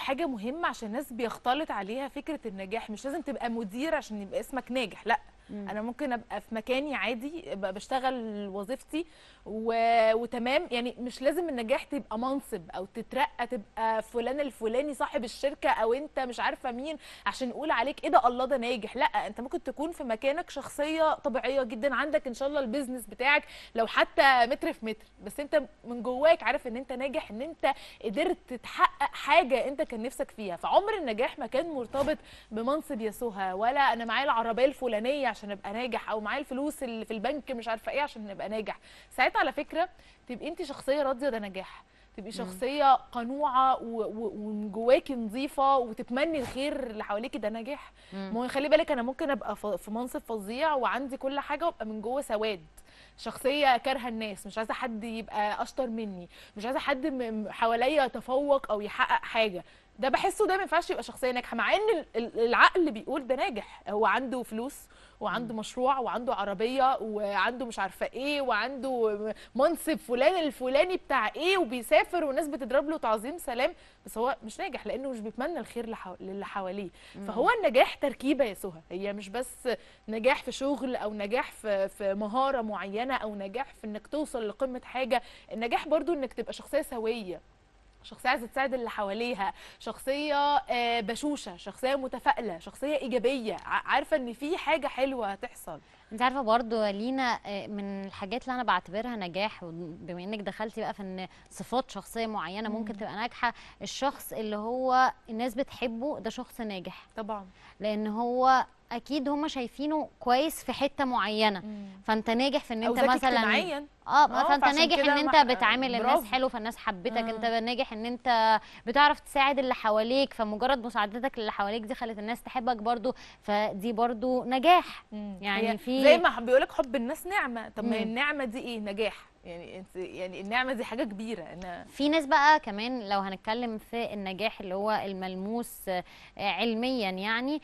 حاجه مهمه عشان الناس بيختلط عليها فكره النجاح مش لازم تبقى مدير عشان يبقى اسمك ناجح لا مم. انا ممكن ابقى في مكاني عادي ابقى بشتغل وظيفتي و... وتمام يعني مش لازم النجاح تبقى منصب او تترقى تبقى فلان الفلاني صاحب الشركه او انت مش عارفه مين عشان نقول عليك ايه ده الله ده ناجح لا انت ممكن تكون في مكانك شخصيه طبيعيه جدا عندك ان شاء الله البيزنس بتاعك لو حتى متر في متر بس انت من جواك عارف ان انت ناجح ان انت قدرت تحقق حاجه انت كان نفسك فيها فعمر النجاح ما كان مرتبط بمنصب يا سهى ولا انا معايا العربيه الفلانيه عشان ابقى ناجح او معايا الفلوس اللي في البنك مش عارفه ايه عشان ابقى ناجح ساعتها على فكره تبقي انت شخصيه راضيه ده نجاح تبقي شخصيه قنوعه و- و- ومن جواكي نظيفه وتتمني الخير اللي حواليكي ده نجاح ما هو خلي بالك انا ممكن ابقى ف- في منصب فظيع وعندي كل حاجه وابقى من جوه سواد شخصيه كارهه الناس مش عايزه حد يبقى اشطر مني مش عايزه حد م- م- حواليا يتفوق او يحقق حاجه ده بحسه ده ما ينفعش يبقى شخصيه ناجحه مع ان ال- ال- العقل بيقول ده ناجح هو عنده فلوس وعنده مشروع وعنده عربيه وعنده مش عارفه ايه وعنده منصب فلان الفلاني بتاع ايه وبيسافر والناس بتضرب له تعظيم سلام بس هو مش ناجح لانه مش بيتمنى الخير لحو- للي حواليه فهو النجاح تركيبه يا سهى هي مش بس نجاح في شغل او نجاح في في مهاره معينه او نجاح في انك توصل لقمه حاجه النجاح برضو انك تبقى شخصيه سويه شخصيه عايزه تساعد اللي حواليها شخصيه آه، بشوشه شخصيه متفائله شخصيه ايجابيه ع- عارفه ان في حاجه حلوه هتحصل انت عارفه برضو يا لينا آه، من الحاجات اللي انا بعتبرها نجاح بما انك دخلتي بقى في ان صفات شخصيه معينه ممكن تبقى ناجحه الشخص اللي هو الناس بتحبه ده شخص ناجح طبعا لان هو اكيد هم شايفينه كويس في حته معينه فانت ناجح في ان او انت ذكي مثلا اجتماعيا اه آه، فانت فعشان ناجح كده ان انت ما- بتعامل الناس برافو. حلو فالناس حبتك آه. انت ناجح ان انت بتعرف تساعد اللي حواليك فمجرد مساعدتك للي حواليك دي خلت الناس تحبك برضو فدي برضو نجاح يعني هي في زي ما بيقولك حب الناس نعمه طب ما هي مم. النعمه دي ايه نجاح يعني انت يعني النعمه دي حاجه كبيره انا في ناس بقى كمان لو هنتكلم في النجاح اللي هو الملموس آه، علميا يعني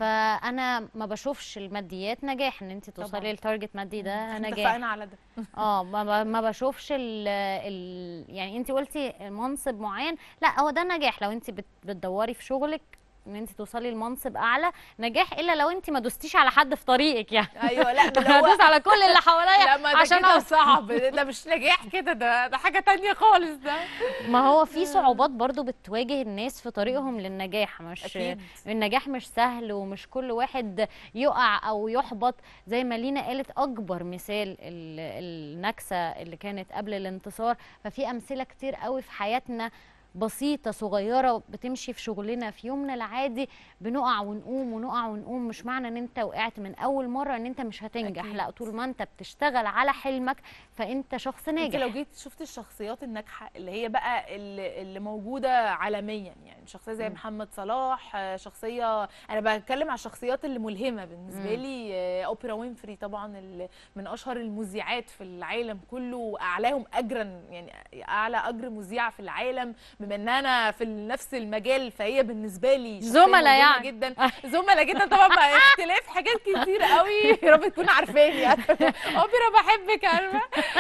فانا ما بشوفش الماديات نجاح ان انت توصلي طبعاً. لتارجت مادي ده إحنا نجاح اتفقنا على ده اه ما ب- ما بشوفش ال ال يعني انت قلتي منصب معين لا هو ده نجاح لو انت بت- بتدوري في شغلك ان انت توصلي لمنصب اعلى نجاح الا لو انت ما دوستيش على حد في طريقك يعني ايوه لا ده انا هو هدوس على كل اللي حواليا لا ما ده عشان كده أوصل. صعب ده مش نجاح كده ده ده حاجه تانية خالص ده ما هو في صعوبات برضو بتواجه الناس في طريقهم للنجاح مش أكيد. النجاح مش سهل ومش كل واحد يقع او يحبط زي ما لينا قالت اكبر مثال ال- النكسه اللي كانت قبل الانتصار ففي امثله كتير قوي في حياتنا بسيطة صغيرة بتمشي في شغلنا في يومنا العادي بنقع ونقوم ونقع ونقوم مش معنى ان انت وقعت من اول مرة ان انت مش هتنجح أكيد. لا طول ما انت بتشتغل على حلمك فانت شخص انت ناجح لو جيت شفت الشخصيات الناجحه اللي هي بقى اللي, اللي موجوده عالميا يعني شخصيه زي مم. محمد صلاح آه، شخصيه انا بتكلم على الشخصيات اللي ملهمه بالنسبه مم. لي آه، اوبرا وينفري طبعا اللي من اشهر المذيعات في العالم كله واعلاهم اجرا يعني اعلى اجر مذيعه في العالم بما ان انا في نفس المجال فهي بالنسبه لي شخصية زملاء ملهمة يعني. جدا زملاء جدا طبعا مع اختلاف حاجات كتير قوي يا رب تكون عارفاني يعني اوبرا بحبك عارفه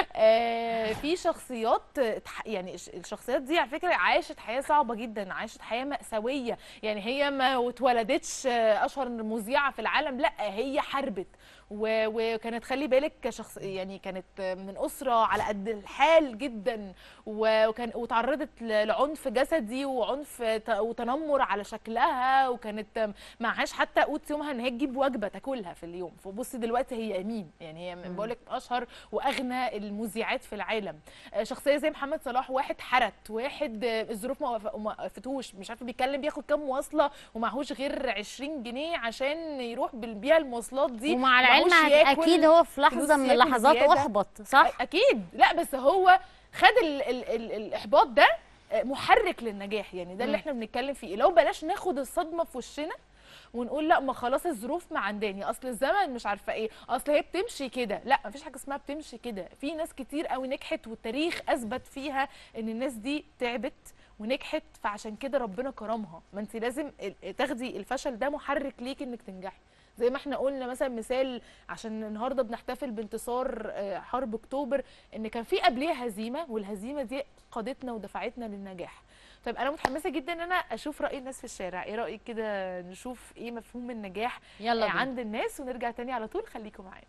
آه، في شخصيات اتح- يعني الش- الشخصيات دي على فكره عاشت حياه صعبه جدا عاشت حياه مأساويه يعني هي ما اتولدتش آه، اشهر مذيعه في العالم لا هي حاربت و- وكانت خلي بالك كشخص يعني كانت من اسره على قد الحال جدا و- وكان وتعرضت ل- لعنف جسدي وعنف ت- وتنمر على شكلها وكانت معهاش حتى قوت يومها ان هي تجيب وجبه تاكلها في اليوم فبصي دلوقتي هي مين يعني هي مم. بقول لك اشهر واغنى المذيعات في العالم آه، شخصيه زي محمد صلاح واحد حرت واحد آه، الظروف ما وقف- ما وقفتوش مش عارفه بيتكلم بياخد كام مواصله ومعهوش غير 20 جنيه عشان يروح بال- بيها المواصلات دي ومع العلم معهوش ياكل اكيد هو في فلوس لحظه من ياكل اللحظات زيادة. احبط صح اكيد لا بس هو خد ال ال ال الاحباط ده آه، محرك للنجاح يعني ده اللي مم. احنا بنتكلم فيه لو بلاش ناخد الصدمه في وشنا ونقول لا ما خلاص الظروف ما عنداني اصل الزمن مش عارفه ايه اصل هي بتمشي كده لا مفيش حاجه اسمها بتمشي كده في ناس كتير قوي نجحت والتاريخ اثبت فيها ان الناس دي تعبت ونجحت فعشان كده ربنا كرمها ما انت لازم ال- تاخدي الفشل ده محرك ليك انك تنجحي زي ما احنا قلنا مثلا مثال عشان النهارده بنحتفل بانتصار آه، حرب اكتوبر ان كان في قبليها هزيمه والهزيمه دي قادتنا ودفعتنا للنجاح طيب انا متحمسه جدا ان انا اشوف راي الناس في الشارع ايه رايك كده نشوف ايه مفهوم النجاح يلا آه، بينا. عند الناس ونرجع تاني على طول خليكم معانا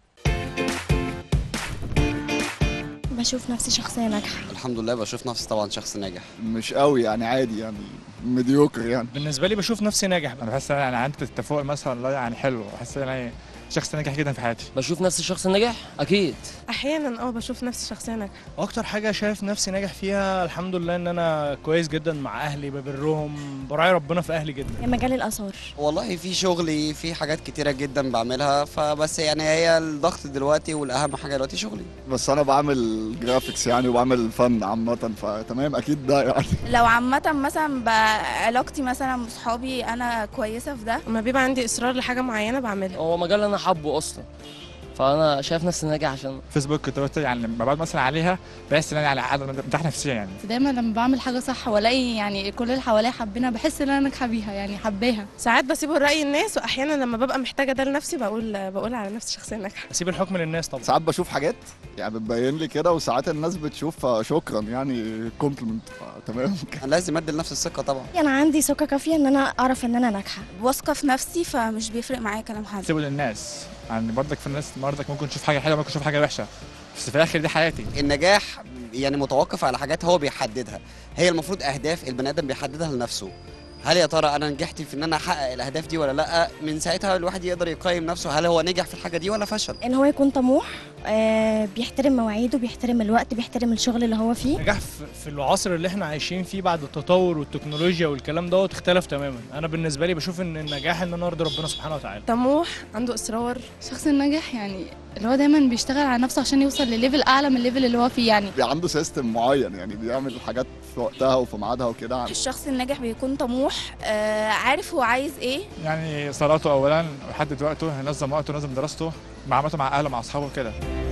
بشوف نفسي شخصية ناجحة الحمد لله بشوف نفسي طبعا شخص ناجح مش قوي يعني عادي يعني مديوكر يعني بالنسبه لي بشوف نفسي ناجح انا بحس ان انا عندي التفوق مثلا لا يعني حلو بحس ان انا شخص ناجح جدا في حياتي بشوف نفسي شخص ناجح اكيد احيانا اه بشوف نفسي شخصيه ناجحه اكتر حاجه شايف نفسي ناجح فيها الحمد لله ان انا كويس جدا مع اهلي ببرهم براعي ربنا في اهلي جدا مجال الآثار والله في شغلي في حاجات كتيرة جدا بعملها فبس يعني هي الضغط دلوقتي والأهم حاجة دلوقتي شغلي بس انا بعمل جرافيكس يعني وبعمل فن عامة فتمام اكيد ده يعني لو عامة مثلا بعلاقتي مثلا بصحابي أنا كويسة في ده لما بيبقى عندي اصرار لحاجه معينه بعملها هو مجال انا حابه اصلا فانا شايف نفسي ناجح عشان فيسبوك تويتر يعني لما بقعد مثلا عليها بحس ان انا يعني قاعد مرتاح نفسيا يعني دايما لما بعمل حاجة صح والاقي يعني كل اللي حواليا حابينها بحس ان انا ناجحة بيها يعني حباها ساعات بسيبه لراي الناس واحيانا لما ببقى محتاجه ده لنفسي بقول بقول على نفسي شخصيه ناجحه اسيب الحكم للناس طبعا ساعات بشوف حاجات يعني بتبين لي كده وساعات الناس بتشوف شكرا يعني كومبلمنت تمام أنا لازم أدي لنفسي الثقة طبعا انا عندي ثقة كافية ان انا اعرف ان انا ناجحة واثقة في نفسي فمش بيفرق معايا كلام حد سيبه للناس يعني برضك في الناس برضك ممكن تشوف حاجه حلوه ممكن تشوف حاجه وحشه بس في الاخر دي حياتي النجاح يعني متوقف على حاجات هو بيحددها هي المفروض أهداف البني آدم بيحددها لنفسه هل يا ترى انا نجحت في ان انا احقق الاهداف دي ولا لا من ساعتها الواحد يقدر يقيم نفسه هل هو نجح في الحاجه دي ولا فشل ان هو يكون طموح آه بيحترم مواعيده بيحترم الوقت بيحترم الشغل اللي هو فيه نجاح في في العصر اللي احنا عايشين فيه بعد التطور والتكنولوجيا والكلام دوت اختلف تماما انا بالنسبه لي بشوف ان النجاح ان انا ارضي ربنا سبحانه وتعالى طموح عنده اصرار الشخص الناجح يعني اللي هو دايما بيشتغل على نفسه عشان يوصل لليفل اعلى من الليفل اللي هو فيه يعني بيبقى عنده سيستم معين يعني بيعمل الحاجات في وقتها وفي ميعادها وكده الشخص الناجح بيكون طموح آه عارف هو عايز ايه يعني صلاته اولا يحدد وقته ينظم وقته ينظم دراسته معاملته مع اهله مع اصحابه كده